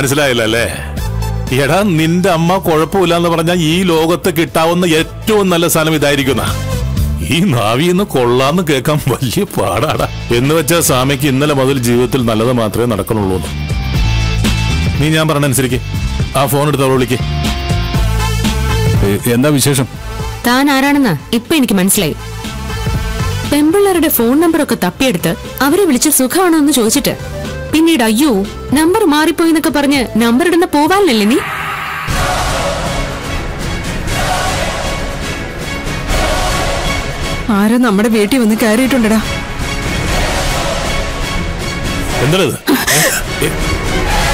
മനസ്സിലായില്ല അല്ലേ എടാ നിന്റെ അമ്മ കുഴപ്പമില്ല എന്ന് പറഞ്ഞാൽ ഈ ലോകത്ത് കിട്ടാവുന്ന ഏറ്റവും നല്ല സ്ഥലം ഇതായിരിക്കുന്ന ഈ നാവിന്ന് കൊള്ളാന്ന് കേൾക്കാൻ വലിയ പാടാടാ എന്ന് വെച്ചാൽ സ്വാമിക്ക് ഇന്നലെ മുതൽ ജീവിതത്തിൽ നല്ലത് മാത്രമേ നടക്കണുള്ളൂ എന്ന്. നീ ഞാൻ പറഞ്ഞ അനുസരിക്ക് ആ ഫോൺ എടുത്ത് വിളിക്ക് എ- എന്താ വിശേഷം താൻ ആരാണെന്ന് ഇപ്പൊ എനിക്ക് മനസ്സിലായി പെമ്പിള്ളേരുടെ ഫോൺ നമ്പറൊക്കെ തപ്പിയെടുത്ത് അവരെ വിളിച്ച് സുഖമാണോ എന്ന് ചോദിച്ചിട്ട് പിന്നീട് അയ്യോ നമ്പർ മാറിപ്പോയി എന്നൊക്കെ പറഞ്ഞ് നമ്പർ ഇടുന്ന പോവാനല്ലേ നീ ആരോ നമ്മുടെ വീട്ടിൽ വന്ന് കയറിയിട്ടുണ്ടടാ എന്താണിത്